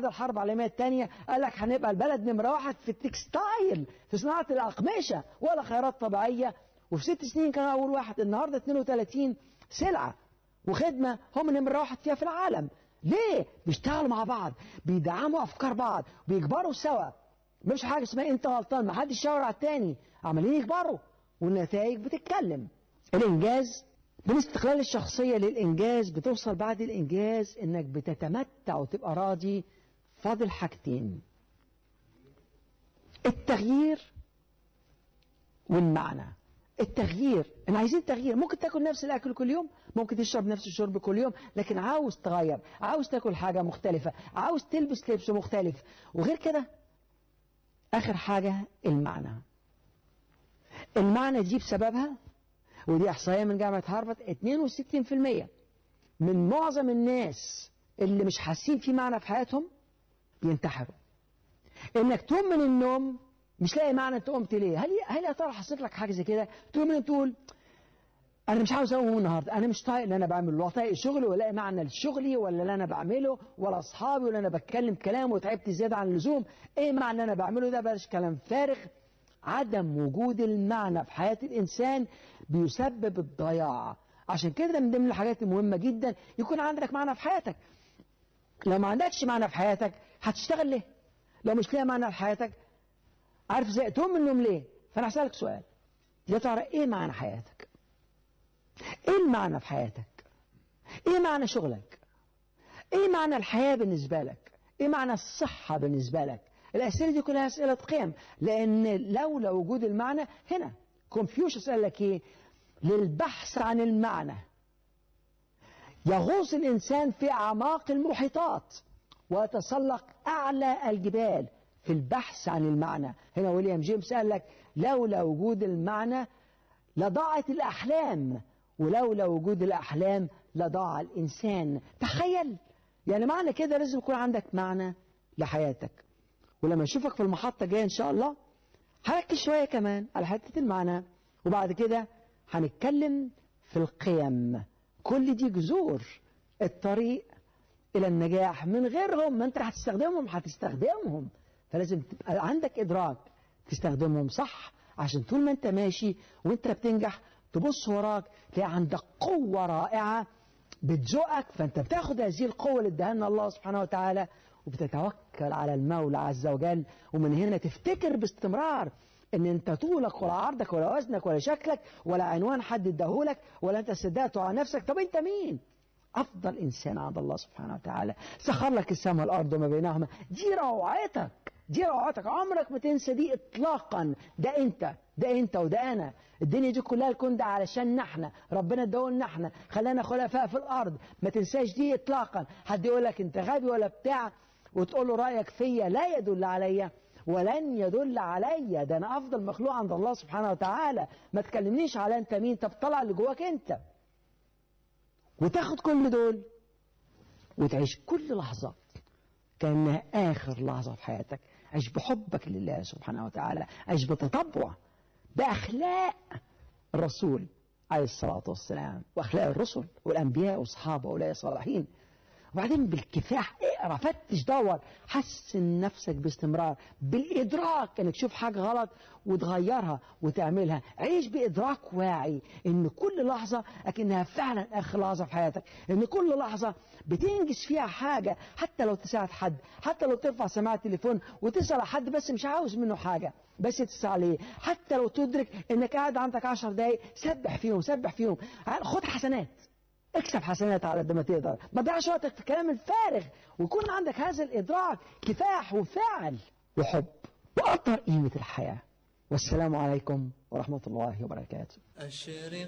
بعد الحرب العالمية الثانية قال لك هنبقى البلد نمرة واحد في التكستايل في صناعة الأقمشة ولا خيارات طبيعية وفي ست سنين كان أول واحد النهاردة 32 سلعة وخدمة هم نمرة واحد فيها في العالم ليه؟ بيشتغلوا مع بعض بيدعموا أفكار بعض بيكبروا سوا مش حاجة اسمها أنت غلطان ما حدش يشاور على التاني عمالين يكبروا والنتائج بتتكلم الإنجاز من استقلال الشخصية للإنجاز بتوصل بعد الإنجاز إنك بتتمتع وتبقى راضي فاضل حاجتين التغيير والمعنى التغيير انا عايزين تغيير ممكن تاكل نفس الاكل كل يوم ممكن تشرب نفس الشرب كل يوم لكن عاوز تغير عاوز تاكل حاجه مختلفه عاوز تلبس لبس مختلف وغير كده اخر حاجه المعنى المعنى دي بسببها ودي احصائيه من جامعه هارفارد 62% من معظم الناس اللي مش حاسين في معنى في حياتهم بينتحروا انك تقوم من النوم مش لاقي معنى انت قمت ليه هل هل يا ترى حصلت لك حاجه زي كده تقوم من تقول انا مش عاوز اقوم النهارده انا مش طايق اللي انا بعمله ولا طايق شغلي ولا لاقي معنى لشغلي ولا اللي انا بعمله ولا اصحابي ولا انا بتكلم كلام وتعبت زياده عن اللزوم ايه معنى اللي انا بعمله ده بلاش كلام فارغ عدم وجود المعنى في حياه الانسان بيسبب الضياع عشان كده من ضمن الحاجات المهمه جدا يكون عندك معنى في حياتك لو ما عندكش معنى في حياتك هتشتغل ليه لو مش لاقي معنى في حياتك عارف زي تقوم من النوم ليه فانا هسألك سؤال يا ترى ايه معنى حياتك ايه المعنى في حياتك ايه معنى شغلك ايه معنى الحياة بالنسبة لك ايه معنى الصحة بالنسبة لك الأسئلة دي كلها أسئلة قيم لأن لولا وجود المعنى هنا كونفيوشس قال لك ايه للبحث عن المعنى يغوص الإنسان في أعماق المحيطات ويتسلق أعلى الجبال في البحث عن المعنى هنا ويليام جيمس قال لك لولا وجود المعنى لضاعت الأحلام ولولا وجود الأحلام لضاع الإنسان تخيل يعني معنى كده لازم يكون عندك معنى لحياتك ولما أشوفك في المحطة الجاية إن شاء الله هركز شوية كمان على حتة المعنى وبعد كده هنتكلم في القيم كل دي جذور الطريق إلى النجاح من غيرهم ما أنت هتستخدمهم هتستخدمهم فلازم تبقى عندك إدراك تستخدمهم صح عشان طول ما أنت ماشي وأنت بتنجح تبص وراك تلاقي عندك قوة رائعة بتزقك فأنت بتاخد هذه القوة اللي اداها لنا الله سبحانه وتعالى وبتتوكل على المولى عز وجل ومن هنا تفتكر باستمرار ان انت طولك ولا عرضك ولا وزنك ولا شكلك ولا عنوان حد اداهولك ولا انت صدقته على نفسك طب انت مين افضل انسان عند الله سبحانه وتعالى سخر لك السماء والارض وما بينهما دي روعتك دي روعتك عمرك ما تنسى دي اطلاقا ده انت ده انت وده انا الدنيا دي كلها الكون ده علشان احنا ربنا اداهولنا احنا خلانا خلفاء في الارض ما تنساش دي اطلاقا حد يقول لك انت غبي ولا بتاع وتقول له رايك فيا لا يدل عليا ولن يدل عليا ده انا افضل مخلوق عند الله سبحانه وتعالى ما تكلمنيش على انت مين طب طلع اللي جواك انت وتاخد كل دول وتعيش كل لحظة كأنها آخر لحظة في حياتك عيش بحبك لله سبحانه وتعالى عيش بتطبع بأخلاق الرسول عليه الصلاة والسلام وأخلاق الرسل والأنبياء والصحابة وأولئك الصالحين وبعدين بالكفاح اقرا فتش دور حسن نفسك باستمرار بالادراك انك تشوف حاجه غلط وتغيرها وتعملها عيش بادراك واعي ان كل لحظه اكنها فعلا اخر لحظه في حياتك ان كل لحظه بتنجز فيها حاجه حتى لو تساعد حد حتى لو ترفع سماعه التليفون وتسال حد بس مش عاوز منه حاجه بس تسال عليه حتى لو تدرك انك قاعد عندك 10 دقايق سبح فيهم سبح فيهم خد حسنات اكسب حسنات على قد ما تقدر ما تضيعش وقتك في الكلام الفارغ ويكون عندك هذا الادراك كفاح وفعل وحب وقدر قيمه الحياه والسلام عليكم ورحمه الله وبركاته